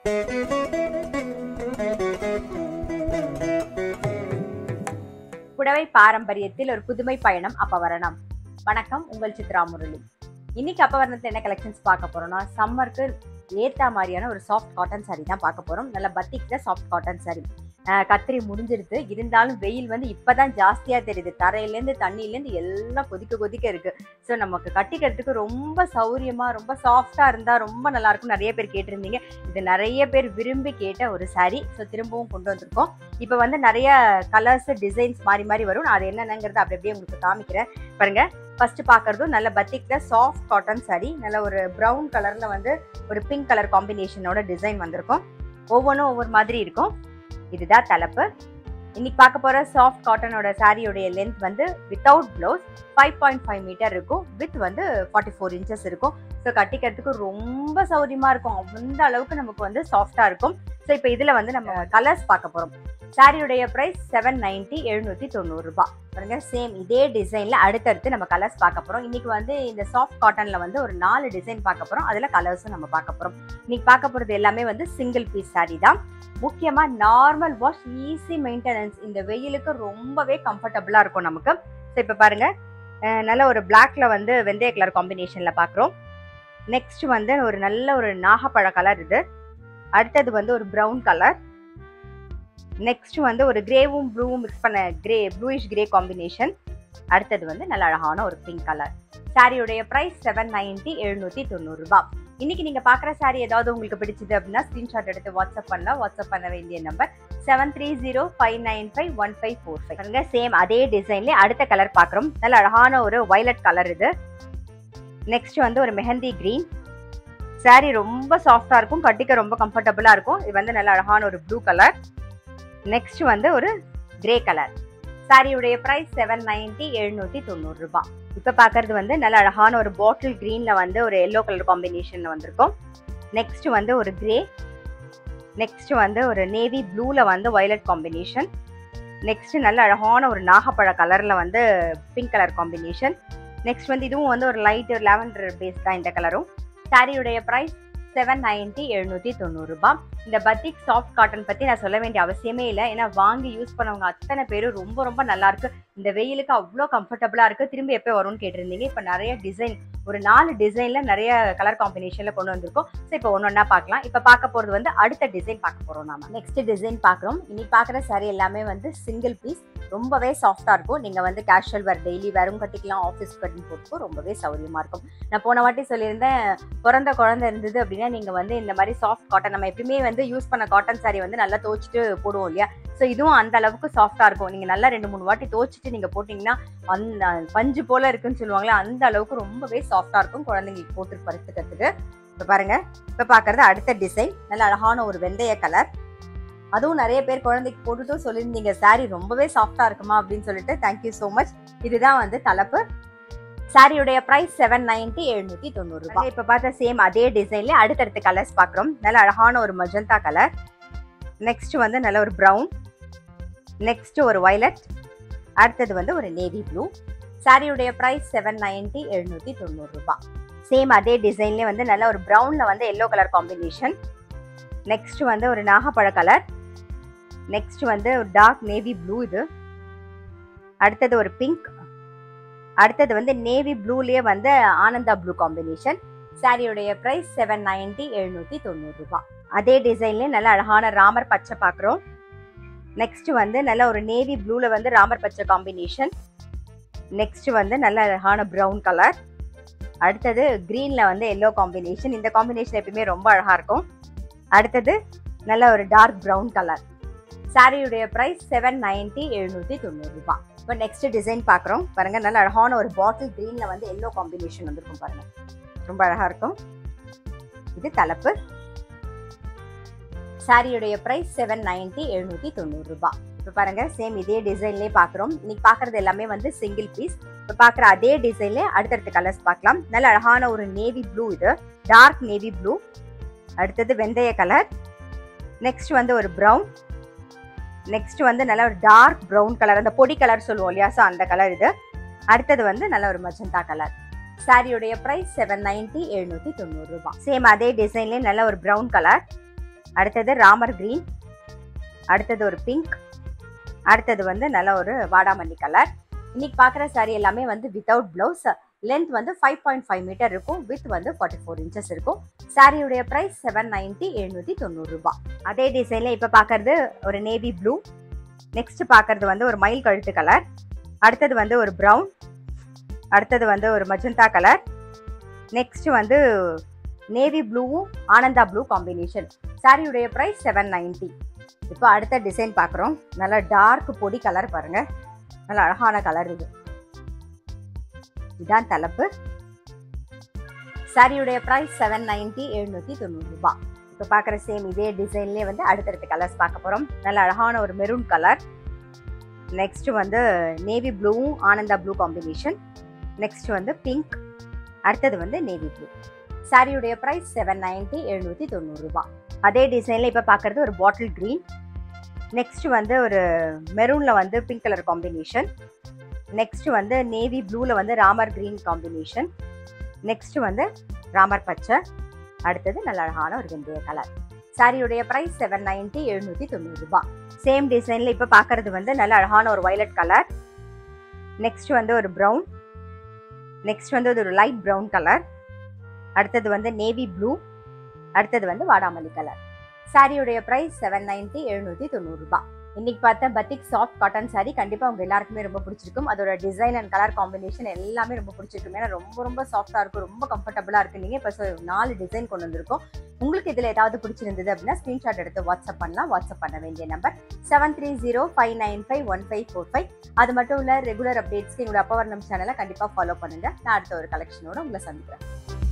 புடவை பாரம்பரியத்தில் ஒரு புதுமை பயணம் அப்பவரணம் வணக்கம் உங்கள் சித்ரா முரளி இன்னைக்கு அப்பவரணத்தில் என்ன கலெக்ஷன்ஸ் பார்க்க போறோம்னா சம்மருக்கு ஏத்தா மாதிரியான ஒரு சாஃப்ட் காட்டன் saree தான் பார்க்க போறோம் நல்ல பத்திக்ல சாஃப்ட் காட்டன் saree அஹ் கத்திரி முடிஞ்சிருது இருந்தாலும் வெயில் வந்து இப்பதான் ஜாஸ்தியா தெரியுது தரையிலேருந்து தண்ணியிலேருந்து எல்லாம் கொதிக்க கொதிக்க இருக்கு ஸோ நமக்கு கட்டிக்கிறதுக்கு ரொம்ப சௌரியமா ரொம்ப சாஃப்டா இருந்தா ரொம்ப நல்லா இருக்கும் நிறைய பேர் கேட்டிருந்தீங்க இது நிறைய பேர் விரும்பி கேட்ட ஒரு saree ஸோ திரும்பவும் கொண்டு வந்திருக்கோம் இப்போ வந்து நிறைய கலர்ஸ் டிசைன்ஸ் மாறி மாறி வரும் நான் அது என்னென்னங்கிறத அப்படி அப்படியே உங்களுக்கு காமிக்கிறேன் பாருங்க ஃபர்ஸ்ட் பார்க்கறதும் நல்ல பத்திக்ல சாஃப்ட் காட்டன் saree நல்ல ஒரு ப்ரௌன் கலர்ல வந்து ஒரு பிங்க் கலர் காம்பினேஷனோட டிசைன் வந்திருக்கும் ஒவ்வொன்றும் ஒவ்வொரு மாதிரி இருக்கும் இதுதான் தலைப்பு இன்னைக்கு பார்க்க போற சாஃப்ட் காட்டனோட சாரியோடைய லென்த் வந்து without blouse five point five metre இருக்கும் வித் வந்து ஃபார்ட்டி ஃபோர் இன்ச்சஸ் இருக்கும் ஸோ கட்டிக்கிறதுக்கு ரொம்ப சௌரியமா இருக்கும் அந்த அளவுக்கு நமக்கு வந்து சாஃப்டா இருக்கும் ஸோ இப்போ இதுல வந்து நம்ம கலர்ஸ் பார்க்க போறோம் சாரியுடைய பிரைஸ் செவன் நைன்டி எழுநூத்தி தொண்ணூறு ரூபாய் பாருங்க சேம் இதே டிசைன்ல அடுத்தடுத்து நம்ம கலர்ஸ் பார்க்க போறோம் இன்னைக்கு வந்து இந்த சாஃப்ட் காட்டன்ல வந்து ஒரு நாலு டிசைன் பார்க்க போறோம் அதுல கலர்ஸும் நம்ம பார்க்க போறோம் இன்னைக்கு பார்க்க போறது எல்லாமே வந்து சிங்கிள் பீஸ் சாரி தான் முக்கியமா நார்மல் வாஷ் ஈஸி மெயின்டெனன்ஸ் இந்த வெயிலுக்கு ரொம்பவே கம்ஃபர்டபுளா இருக்கும் நமக்கு ஸோ இப்போ பாருங்க அஹ் நல்ல ஒரு பிளாக்ல வந்து வெந்தய கலர் காம்பினேஷன்ல பார்க்குறோம் நெக்ஸ்ட் வந்து ஒரு நல்ல ஒரு நாகப்பழ கலர் இது அடுத்தது வந்து ஒரு ப்ரௌன் கலர் நெக்ஸ்ட் வந்து ஒரு கிரேவும் ப்ளூவும் மிக்ஸ் பண்ண கிரே ப்ளூயிஷ் கிரே காம்பினேஷன் அடுத்தது வந்து நல்ல அழகான ஒரு பிங்க் கலர் சாரியுடைய பிரைஸ் செவன் நைன்டி எழுநூத்தி தொண்ணூறு ரூபாய் இன்னைக்கு நீங்க பாக்குற சாரி ஏதாவது உங்களுக்கு பிடிச்சது அப்படின்னா ஸ்கிரீன்ஷாட் எடுத்து வாட்ஸ்அப் பண்ணலாம் வாட்ஸ்அப் பண்ண வேண்டிய number seven three zero five nine five one five four five same அதே டிசைன்ல அடுத்த கலர் பாக்குறோம் நல்ல அழகான ஒரு வயலட் கலர் இது நெக்ஸ்ட் வந்து ஒரு மெஹந்தி கிரீன் சாரி ரொம்ப சாஃப்டா இருக்கும் கட்டிக்க ரொம்ப கம்ஃபர்டபுளா இருக்கும் இது வந்து நல்ல அழகான ஒரு ப்ளூ கலர் நெக்ஸ்ட் வந்து ஒரு கிரே கலர் சாரியுடைய பிரைஸ் செவன் நைன்டி எழுநூத்தி தொண்ணூறு ரூபாய் இப்ப பாக்குறது வந்து நல்ல அழகான ஒரு பாட்டில் கிரீன்ல வந்து ஒரு எல்லோ கலர் காம்பினேஷன்ல வந்திருக்கும் நெக்ஸ்ட் வந்து ஒரு கிரே நெக்ஸ்ட் வந்து ஒரு நேவி ப்ளூல வந்து வயலட் காம்பினேஷன் நெக்ஸ்ட் நல்ல அழகான ஒரு நாகப்பழ கலர்ல வந்து பிங்க் கலர் காம்பினேஷன் நெக்ஸ்ட் வந்து இதுவும் வந்து ஒரு லைட் லாவெண்டர் பேஸ் தான் இந்த கலரும் சாரியுடைய பிரைஸ் செவன் நைன்டி எழுநூத்தி தொண்ணூறு ரூபாய் இந்த பத்திக் சாஃப்ட் காட்டன் பத்தி நான் சொல்ல வேண்டிய அவசியமே இல்லை ஏன்னா வாங்கி யூஸ் பண்ணவங்க அத்தனை பேரும் ரொம்ப ரொம்ப நல்லா இருக்கு இந்த வெயிலுக்கு அவ்வளோ கம்ஃபர்டபுளா இருக்கு திரும்பி எப்போ வரும்னு கேட்டிருந்தீங்க இப்போ நிறைய டிசைன் ஒரு நாலு டிசைன்ல நிறைய கலர் காம்பினேஷன்ல கொண்டு வந்திருக்கோம் ஸோ இப்போ ஒன்று ஒன்றா பார்க்கலாம் இப்போ பார்க்க போறது வந்து அடுத்த டிசைன் பார்க்க போறோம் நாம நெக்ஸ்ட் டிசைன் பார்க்குறோம் இனி பார்க்குற சாரி எல்லாமே வந்து சிங்கிள் பீஸ் ரொம்பவே சாஃப்டா இருக்கும் நீங்க வந்து கேஷுவல் வேர் டெய்லி வேறும் கட்டிக்கலாம் ஆஃபீஸ் கட்டிங் போட்டுக்கும் ரொம்பவே சௌரியமா இருக்கும் நான் போன வாட்டி சொல்லியிருந்தேன் பிறந்த குழந்தை இருந்தது அப்படின்னா நீங்க வந்து இந்த மாதிரி சாஃப்ட் காட்டன் நம்ம எப்பயுமே வந்து யூஸ் பண்ண காட்டன் சாரி வந்து நல்லா துவைச்சிட்டு போடுவோம் இல்லையா ஸோ இதுவும் அந்த அளவுக்கு சாஃப்டா இருக்கும் நீங்க நல்லா ரெண்டு மூணு வாட்டி துவைச்சிட்டு நீங்க போட்டீங்கன்னா அந்த பஞ்சு போல இருக்குன்னு சொல்லுவாங்களே அந்த அளவுக்கு ரொம்பவே சாஃப்டா இருக்கும் குழந்தைங்களுக்கு போட்டு படுத்துக்கிறதுக்கு இப்போ பாருங்க இப்போ பார்க்கறது அடுத்த டிசைன் நல்ல அழகான ஒரு வெந்தய கலர் அதுவும் நிறைய பேர் குழந்தைக்கு போட்டுட்டும் சொல்லியிருந்தீங்க சாரி ரொம்பவே சாஃப்டா இருக்குமா அப்படின்னு சொல்லிட்டு தேங்க்யூ ஸோ மச் இதுதான் வந்து தலைப்பு சாரியுடைய பிரைஸ் செவன் நைன்டி எழுநூத்தி தொண்ணூறு ரூபாய் இப்போ பார்த்த சேம் அதே டிசைன்ல அடுத்தடுத்த கலர்ஸ் பார்க்குறோம் நல்ல அழகான ஒரு மஜந்தா கலர் நெக்ஸ்ட் வந்து நல்ல ஒரு ப்ரௌன் நெக்ஸ்ட் ஒரு வயலட் அடுத்தது வந்து ஒரு நேவி ப்ளூ சாரியுடைய பிரைஸ் செவன் நைன்டி எழுநூத்தி தொண்ணூறு ரூபாய் சேம் அதே டிசைன்லேயே வந்து நல்ல ஒரு ப்ரௌன்ல வந்து எல்லோ கலர் காம்பினேஷன் நெக்ஸ்ட் வந்து ஒரு நாகப்பழ கலர் நெக்ஸ்ட் வந்து ஒரு டார்க் நேவி ப்ளூ இது அடுத்தது ஒரு பிங்க் அடுத்தது வந்து நேவி ப்ளூலயே வந்து ஆனந்தா ப்ளூ காம்பினேஷன் சாரியுடைய பிரைஸ் செவன் நைன்டி எழுநூத்தி தொண்ணூறு ரூபாய் அதே டிசைன்லயே நல்ல அழகான ராமர் பச்சை பார்க்குறோம் நெக்ஸ்ட் வந்து நல்ல ஒரு நேவி ப்ளூல வந்து ராமர் பச்சை காம்பினேஷன் நெக்ஸ்ட் வந்து நல்ல அழகான ப்ரௌன் கலர் அடுத்தது கிரீன்ல வந்து எல்லோ காம்பினேஷன் இந்த காம்பினேஷன் எப்பயுமே ரொம்ப அழகா இருக்கும் அடுத்தது நல்ல ஒரு டார்க் ப்ரௌன் கலர் சாரியுடைய பிரைஸ் செவன் நைன்டி எழுநூத்தி தொண்ணூறு ரூபாய் இப்போ நெக்ஸ்ட் டிசைன் பார்க்குறோம் பாருங்க நல்ல அழகான ஒரு பாட்டில் கிரீன்ல வந்து எல்லோ காம்பினேஷன் வந்திருக்கும் பாருங்க ரொம்ப அழகா இருக்கும் இது தலைப்பு சாரியுடைய பிரைஸ் செவன் நைன்டி எழுநூத்தி தொண்ணூறு ரூபாய் இப்போ பாருங்க சேம் இதே டிசைன்லேயே பார்க்குறோம் இன்னைக்கு பார்க்கறது எல்லாமே வந்து சிங்கிள் பீஸ் இப்போ பார்க்குற அதே டிசைன்ல அடுத்தடுத்த கலர்ஸ் பார்க்கலாம் நல்ல அழகான ஒரு நேவி ப்ளூ இது டார்க் நேவி ப்ளூ அடுத்தது வெந்தய கலர் நெக்ஸ்ட் வந்து ஒரு ப்ரௌன் நெக்ஸ்ட் வந்து நல்ல ஒரு டார்க் ப்ரௌன் கலர் அந்த பொடி கலர் சொல்லுவோம் இல்லையா ஸோ அந்த கலர் இது அடுத்தது வந்து நல்ல ஒரு மஜந்தா கலர் சாரியுடைய பிரைஸ் செவன் நைன்டி எழுநூத்தி தொண்ணூறு ரூபாய் சேம் அதே டிசைன்லேயே நல்ல ஒரு ப்ரௌன் கலர் அடுத்தது ராமர் கிரீன் அடுத்தது ஒரு பிங்க் அடுத்தது வந்து நல்ல ஒரு வாடாமல்லி கலர் இன்னைக்கு பார்க்குற சாரி எல்லாமே வந்து வித்தவுட் ப்ளவுஸ் லென்த் வந்து ஃபைவ் பாயிண்ட் ஃபைவ் மீட்டர் இருக்கும் வித் வந்து ஃபார்ட்டி ஃபோர் இன்ச்சஸ் இருக்கும் சாரியுடைய ப்ரைஸ் செவன் நைன்ட்டி எழுநூற்றி தொண்ணூறு ரூபாய் அதே டிசைனில் இப்போ பார்க்கறது ஒரு நேவி ப்ளூ நெக்ஸ்ட் பார்க்கறது வந்து ஒரு மயில் கழுத்து கலர் அடுத்தது வந்து ஒரு ப்ரௌன் அடுத்தது வந்து ஒரு மஜந்தா கலர் நெக்ஸ்ட் வந்து நேவி ப்ளூவும் ஆனந்தா ப்ளூ காம்பினேஷன் சாரியுடைய ப்ரைஸ் செவன் நைன்ட்டி இப்போ அடுத்த டிசைன் பார்க்குறோம் நல்லா டார்க் பொடி கலர் பாருங்க நல்ல அழகான கலர் இது இதான் தலைப்பு சாரியுடைய ப்ரைஸ் செவன் நைன்ட்டி எழுநூற்றி தொண்ணூறு ரூபாய் இப்போ பார்க்குற சேம் இதே டிசைன்லேயே வந்து அடுத்தடுத்த கலர்ஸ் பார்க்க போகிறோம் நல்ல அழகான ஒரு மெரூன் கலர் நெக்ஸ்ட் வந்து நேவி ப்ளூவும் ஆனந்தா ப்ளூ காம்பினேஷன் நெக்ஸ்ட் வந்து பிங்க் அடுத்தது வந்து நேவி ப்ளூ சாரியுடைய ப்ரைஸ் செவன் நைன்ட்டி எழுநூற்றி தொண்ணூறு ரூபாய் அதே டிசைனில் இப்போ பார்க்குறது ஒரு பாட்டில் க்ரீன் நெக்ஸ்ட் வந்து ஒரு மெரூனில் வந்து பிங்க் கலர் காம்பினேஷன் நெக்ஸ்ட் வந்து நேவி ப்ளூவில் வந்து ராமர் க்ரீன் காம்பினேஷன் நெக்ஸ்ட் வந்து ராமர் பச்சை அடுத்தது நல்ல அழகான ஒரு வெந்தய கலர் சாரியுடைய ப்ரைஸ் செவன் நைன்ட்டி எழுநூற்றி தொண்ணூறு ரூபாய் சேம் டிசைனில் இப்போ பார்க்கறது வந்து நல்ல அழகான ஒரு வயலட் கலர் நெக்ஸ்ட் வந்து ஒரு ப்ரௌன் நெக்ஸ்ட் வந்து ஒரு லைட் ப்ரௌன் கலர் அடுத்தது வந்து நேவி ப்ளூ அடுத்தது வந்து வாடாமல்லி கலர் சாரியுடைய ப்ரைஸ் செவன் நைன்ட்டி எழுநூற்றி தொண்ணூறு ரூபாய் இன்னைக்கு பார்த்த பத்திக் சாஃப்ட் காட்டன் சாரி கண்டிப்பாக உங்க எல்லாருக்குமே ரொம்ப பிடிச்சிருக்கும் அதோட டிசைன் அண்ட் கலர் காம்பினேஷன் எல்லாமே ரொம்ப பிடிச்சிருக்கும் ஏன்னா ரொம்ப ரொம்ப சாஃப்டாக இருக்கும் ரொம்ப கம்ஃபர்டபுளாக இருக்கு நீங்கள் இப்போ நாலு டிசைன் கொண்டு வந்திருக்கோம் உங்களுக்கு இதில் ஏதாவது பிடிச்சிருந்தது அப்படின்னா ஸ்க்ரீன்ஷாட் எடுத்து வாட்ஸ்அப் பண்ணலாம் வாட்ஸ்அப் பண்ண வேண்டிய number seven three zero five nine five one five four five அது மட்டும் இல்லை ரெகுலர் அப்டேட்ஸ்க்கு எங்களோட அப்பவர்ணம் சேனலை கண்டிப்பாக ஃபாலோ பண்ணுங்க நான் அடுத்த ஒரு கலெக்ஷனோட உங்களை சந்திக்கிறேன்